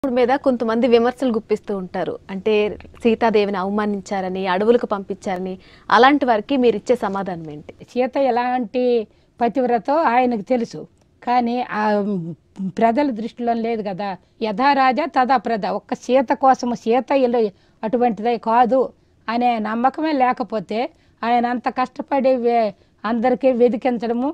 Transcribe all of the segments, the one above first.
మీద కొంతమంది విమర్శలు గుప్పిస్తూ ఉంటారు అంటే సీతాదేవిని అవమానించారని అడవులకు పంపించారని అలాంటి వారికి మీరు ఇచ్చే సమాధానం ఏంటి సీత ఎలాంటి పతివ్రతో ఆయనకు తెలుసు కానీ ఆ ప్రజల దృష్టిలో లేదు కదా యథా రాజా తదా ప్రజ ఒక్క సీత కోసము సీత ఇల్లు అటువంటిదే కాదు అనే నమ్మకమే లేకపోతే ఆయన అంత కష్టపడి వే- అందరికీ వెదికించడము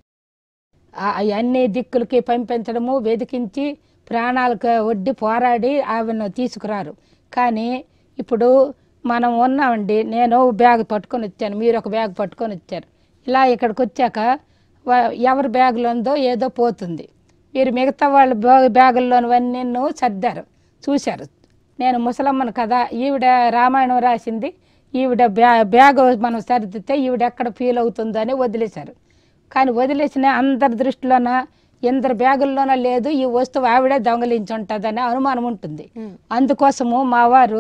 ఆ- అన్ని దిక్కులకి పంపించడము వెదికించి ప్రాణాలకు ఒడ్డి పోరాడి ఆమెను తీసుకురారు కానీ ఇప్పుడు మనం ఉన్నామండి నేను బ్యాగ్ పట్టుకొని వచ్చాను మీరు ఒక బ్యాగ్ పట్టుకొని వచ్చారు ఇలా ఇక్కడికి వచ్చాక వా- ఎవరి బ్యాగులో ఉందో ఏదో పోతుంది మీరు మిగతా వాళ్ళ బ్యా- బ్యాగుల్లోనివన్నీ సర్దారు చూశారు నేను ముసలమ్మను కదా ఈవిడ రామాయణం రాసింది ఈవిడ బ్యా బ్యాగ్ మనం సర్దితే ఈవిడ ఎక్కడ ఫీల్ అవుతుందో అని వదిలేశారు కానీ వదిలేసిన అందరి దృష్టిలోన ఇందరి బ్యాగుల్లోన లేదు ఈ వస్తువు ఆవిడే దొంగలించి ఉంటుందని అనుమానం ఉంటుంది అందుకోసము మా వారు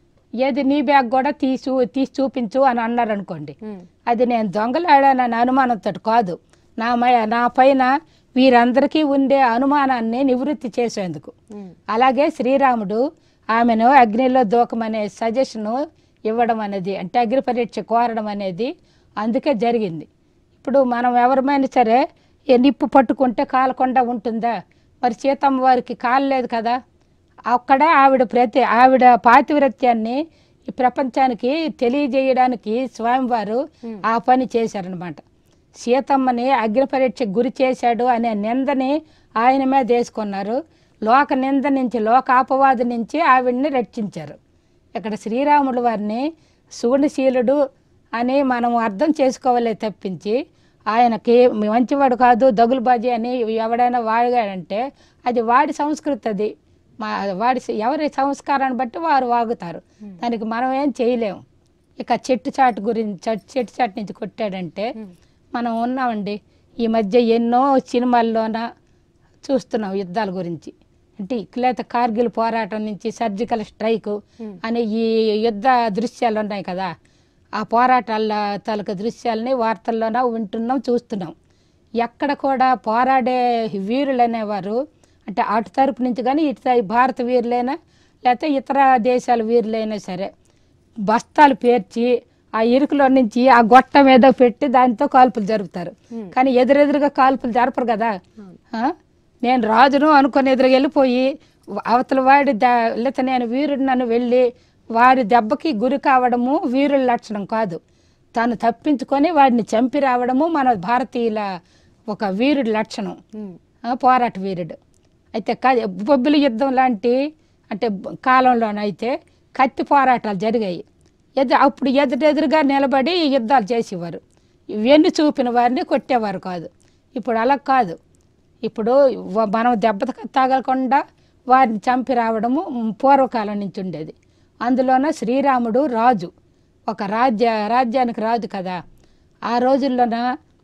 ఏది నీ బ్యాగ్ కూడా తీసు తీసి చూపించు అని అన్నారు అనుకోండి అది నేను దొంగలాడానని అనుమానంతో కాదు నా మై నా పైన వీరందరికీ ఉండే అనుమానాన్ని నివృత్తి చేసేందుకు అలాగే శ్రీరాముడు ఆమెను అగ్నిలో దూకమనే సజెషను ఇవ్వడం అనేది అంటే అగ్ని పరీక్ష కోరడం అనేది అందుకే జరిగింది ఇప్పుడు మనం ఎవరమైనా సరే ఏ నిప్పు పట్టుకుంటే కాలకుండా ఉంటుందా మరి సీతమ్మ వారికి కాలలేదు కదా అక్కడ ఆవిడ ప్రతి ఆవిడ పాతివ్రత్యాన్ని ఈ ప్రపంచానికి తెలియజేయడానికి స్వామివారు ఆ పని చేశారనమాట సీతమ్మని అగ్ని పరీక్షకు గురి చేశాడు అనే నిందని ఆయన మీద వేసుకున్నారు లోక నింద నుంచి లోకాపవాది నుంచి ఆవిడ్ని రక్షించారు ఇక్కడ శ్రీరాముడు వారిని సుగుణశీలుడు అని మనం అర్థం చేసుకోవాలే తప్పించి ఆయనకి మంచివాడు కాదు దగులుబాజీ అని ఎవడైనా వాగాడంటే అది వాడి సంస్కృతి అది మా వాడి ఎవరి సంస్కారాన్ని బట్టి వారు వాగుతారు దానికి మనం ఏం చేయలేము ఇక చెట్టు చాటు గురించి చెట్టు చెట్టు చాటు నుంచి కొట్టాడంటే మనం ఉన్నామండి ఈ మధ్య ఎన్నో సినిమాల్లోన చూస్తున్నాం యుద్ధాల గురించి అంటే లేకపోతే కార్గిల్ పోరాటం నుంచి సర్జికల్ స్ట్రైక్ అనే ఈ యుద్ధ దృశ్యాలు ఉన్నాయి కదా ఆ పోరాటాల తాలూకు దృశ్యాలని వార్తల్లోన వింటున్నాం చూస్తున్నాం ఎక్కడ కూడా పోరాడే వీరులు అనేవారు అంటే అటు తరపు నుంచి కానీ ఇటు తరపు భారత వీరులైనా లేకపోతే ఇతర దేశాల వీరులైనా సరే బస్తాలు పేర్చి ఆ ఇరుకులో నుంచి ఆ గొట్ట మీద పెట్టి దాంతో కాల్పులు జరుపుతారు కానీ ఎదురెదురుగా కాల్పులు జరపరు కదా ఆ? నేను రాజును అనుకుని ఎదురు వెళ్ళిపోయి అవతల వాడి ద లేకపోతే నేను వీరుడు నన్ను వెళ్ళి వాడి దెబ్బకి గురి కావడము వీరుల లక్షణం కాదు తాను తప్పించుకొని వాడిని చంపి రావడము మన భారతీయుల ఒక వీరుడి లక్షణం ఆ, పోరాట వీరుడు అయితే క- బొబ్బిలి యుద్ధం లాంటి అంటే బ- కాలంలోనైతే కత్తి పోరాటాలు జరిగాయి ఎదు అప్పుడు ఎదురెదురుగా నిలబడి యుద్ధాలు చేసేవారు వెన్ను చూపిన వారిని కొట్టేవారు కాదు ఇప్పుడు అలా కాదు ఇప్పుడు వ- మనం దెబ్బ తగలకుండా వారిని చంపి రావడము మ్, పూర్వకాలం నుంచి ఉండేది అందులోన శ్రీరాముడు రాజు ఒక రాజ్య రాజ్యానికి రాజు కదా ఆ రోజుల్లోన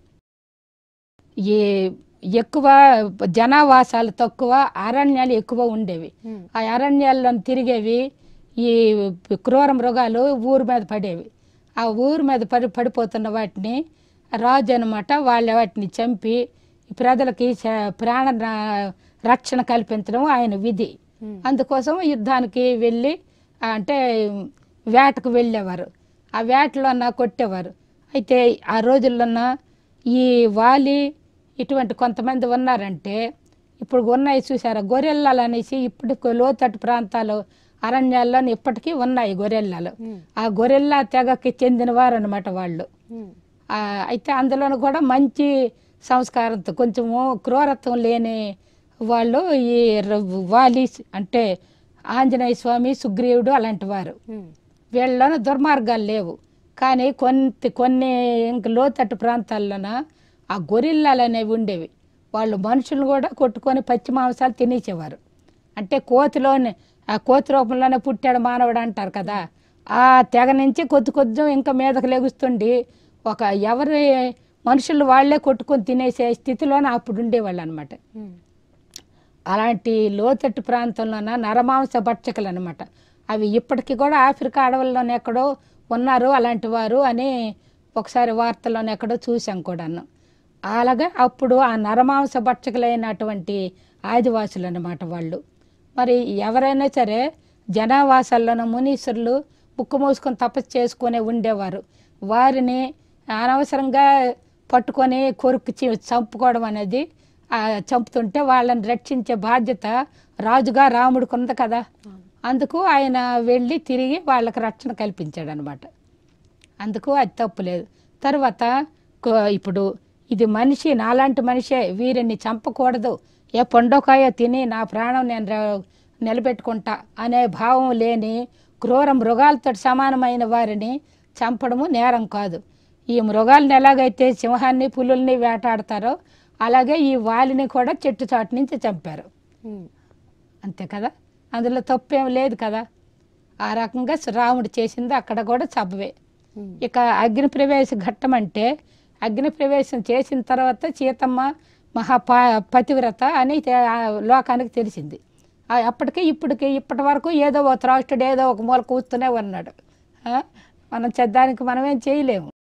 ఈ ఎక్కువ జనావాసాలు తక్కువ అరణ్యాలు ఎక్కువ ఉండేవి ఆ అరణ్యాల్లో తిరిగేవి ఈ క్రూర మృగాలు ఊరి మీద పడేవి ఆ ఊరి మీద పడి పడిపోతున్న వాటిని రాజు అనమాట వాళ్ళ వాటిని చంపి ప్రజలకి చ- ప్రాణ ర- రక్షణ కల్పించడం ఆయన విధి అందుకోసం యుద్ధానికి వెళ్ళి ఆ, అంటే వేటకు వెళ్ళేవారు ఆ వేటలోన కొట్టేవారు అయితే ఆ రోజుల్లోన ఈ వాలి ఇటువంటి కొంతమంది ఉన్నారంటే ఇప్పుడు ఉన్నాయి చూసారా గొరెల్లాలు అనేసి ఇప్పుడు లోతట్టు ప్రాంతాలు అరణ్యాల్లో ఇప్పటికీ ఉన్నాయి గొరెల్లాలు ఆ గొరెల్లా తెగకి చెందిన వారు అనమాట వాళ్ళు ఆ, అయితే అందులోనూ కూడా మంచి సంస్కారంతో కొంచెము క్రూరత్వం లేని వాళ్ళు ఈ ర- వాలి అంటే ఆంజనేయ స్వామి సుగ్రీవుడు అలాంటి వారు వీళ్ళలోనూ దుర్మార్గాలు లేవు కానీ కొన్ని కొన్ని ఇంక లోతట్టు ప్రాంతాల్లోన ఆ గొరిల్లాలు అనేవి ఉండేవి వాళ్ళు మనుషులను కూడా కొట్టుకొని పచ్చి మాంసాలు తినేసేవారు అంటే కోతిలోనే ఆ కోతి రూపంలోనే పుట్టాడు మానవుడు అంటారు కదా ఆ తెగ నుంచి కొద్ది కొద్ది ఇంకా మీదకు లెగుస్తుండి ఒక ఎవరి మనుషులు వాళ్ళే కొట్టుకొని తినేసే స్థితిలోనే అప్పుడు ఉండేవాళ్ళు అనమాట అలాంటి లోతట్టు ప్రాంతంలోన నరమాంస భక్షకులు అనమాట అవి ఇప్పటికీ కూడా ఆఫ్రికా అడవుల్లోనే ఎక్కడో ఉన్నారు అలాంటి వారు అని ఒకసారి వార్తల్లోనే ఎక్కడో చూసాం కూడాను అలాగే అప్పుడు ఆ నరమాంస భక్షకులైనటువంటి ఆదివాసులు అన్నమాట వాళ్ళు మరి ఎవరైనా సరే జనావాసాల్లోనూ మునీశ్వరులు ముక్కు మూసుకొని తపస్సు చేసుకునే ఉండేవారు వారిని అనవసరంగా పట్టుకొని కొరుకు చి- చంపుకోవడం అనేది ఆ, చంపుతుంటే వాళ్ళని రక్షించే బాధ్యత రాజుగా రాముడికి ఉంది కదా అందుకు ఆయన వెళ్ళి తిరిగి వాళ్ళకి రక్షణ కల్పించాడు అనమాట అందుకు అది తప్పులేదు తర్వాత కో- ఇప్పుడు ఇది మనిషి నాలాంటి మనిషే వీరిని చంపకూడదు ఏ పండోకాయో తిని నా ప్రాణం నేను ర- నిలబెట్టుకుంటా అనే భావం లేని క్రూర మృగాలతో సమానమైన వారిని చంపడము నేరం కాదు ఈ మృగాలను ఎలాగైతే సింహాన్ని పులుల్ని వేటాడతారో అలాగే ఈ వాలిని కూడా చెట్టు చాటు నుంచి చంపారు ఉమ్. అంతే కదా అందులో తప్పేం లేదు కదా ఆ రకంగా రాముడు చేసింది అక్కడ కూడా సబవే ఉమ్. ఇక అగ్ని ప్రవేశ ఘట్టం అంటే అగ్ని ప్రవేశం చేసిన తర్వాత సీతమ్మ మహా ప- పతివ్రత అని తె- ఆ లోకానికి తెలిసింది ఆ అప్పటికి ఇప్పటికి ఇప్పటి వరకు ఏదో ఒక త్రాష్టుడు ఏదో ఒక మూల కూర్చునే ఉన్నాడు ఆ? మనం చద్దానికి మనం ఏం చేయలేము